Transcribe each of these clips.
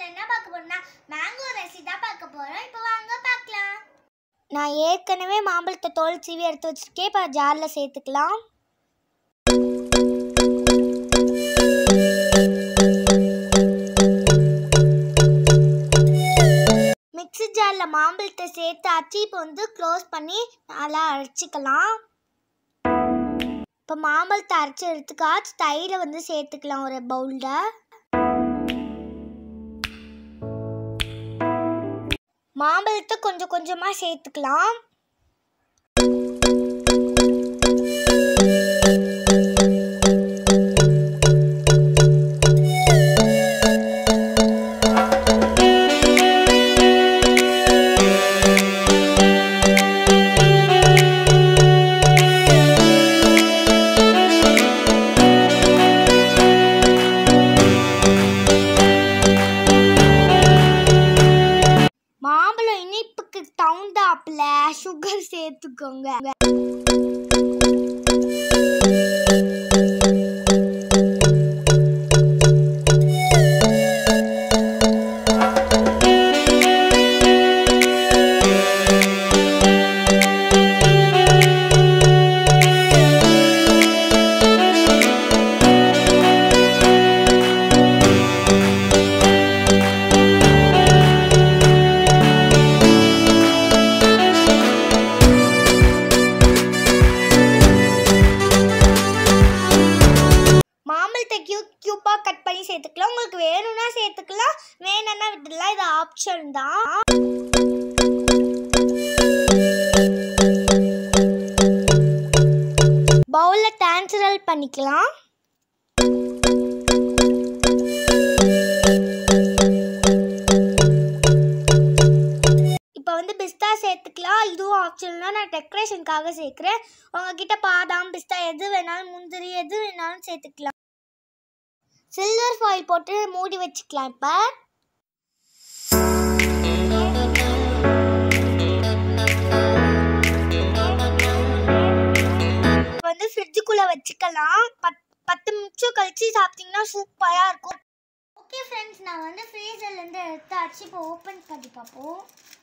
வீடியோவில் என்ன பார்க்க போறோம்னா மேங்கோ ரெசி தான் பார்க்க போகிறோம் இப்போ வாங்க பார்க்கலாம் நான் ஏற்கனவே மாம்பழத்தை தோல் சீவி எடுத்து வச்சிருக்கேன் இப்போ ஜாரில் சேர்த்துக்கலாம் மிக்ஸி ஜாரில் மாம்பழத்தை சேர்த்தாச்சு இப்போ வந்து க்ளோஸ் பண்ணி நல்லா அரைச்சிக்கலாம் இப்போ மாம்பழத்தை அரைச்சி எடுத்துக்காச்சு தயிரை வந்து சேர்த்துக்கலாம் ஒரு பவுலில் மாம்பழத்தை கொஞ்சம் கொஞ்சமாக சேர்த்துக்கலாம் மாம்பழம் இனிப்புக்கு தகுந்தாப்புல சுகர் சேர்த்துக்கோங்க மாம்பழத்தை கியூப் கியூப்பாக கட் பண்ணி சேர்த்துக்கலாம் உங்களுக்கு வேணும்னா சேர்த்துக்கலாம் வேணும்னா விட்டுடலாம் இது ஆப்ஷன் தான் பவுலில் டிரான்ஸ்ஃபர் பண்ணிக்கலாம் இப்போ வந்து பிஸ்தா சேர்த்துக்கலாம் இதுவும் ஆப்ஷன்லாம் நான் டெக்கரேஷனுக்காக சேர்க்குறேன் உங்ககிட்ட பாதாம் பிஸ்தா எது வேணாலும் முந்திரி எது வேணாலும் சேர்த்துக்கலாம் சில்வர் ஃபாயில் போட்டு மூடி வச்சுக்கலாம் இப்போ இப்போ வந்து ஃப்ரிட்ஜுக்குள்ளே வச்சுக்கலாம் பத் பத்து நிமிஷம் கழிச்சு சாப்பிட்டீங்கன்னா சூப்பராக இருக்கும் ஓகே ஃப்ரெண்ட்ஸ் நான் வந்து ஃப்ரீசர்லேருந்து எடுத்தாச்சு இப்போ ஓப்பன் பண்ணி பார்ப்போம்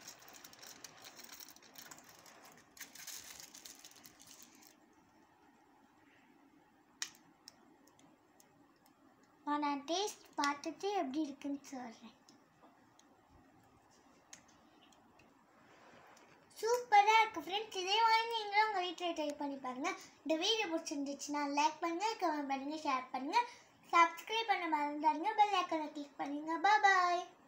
நான் டேஸ்ட் பார்த்துட்டு எப்படி இருக்குன்னு சொல்கிறேன் சூப்பராக இருக்குது ஃப்ரெண்ட்ஸ் இதே மாதிரி நீங்களும் உங்கள் வீட்டில் ட்ரை பண்ணி பாருங்கள் இந்த வீடியோ பிடிச்சிருந்துச்சுன்னா லைக் பண்ணுங்கள் கமெண்ட் பண்ணுங்கள் ஷேர் பண்ணுங்கள் சப்ஸ்கிரைப் பண்ண மறந்துடாதீங்க பெல் ஐக்கனை கிளிக் பண்ணுங்கள் பாய்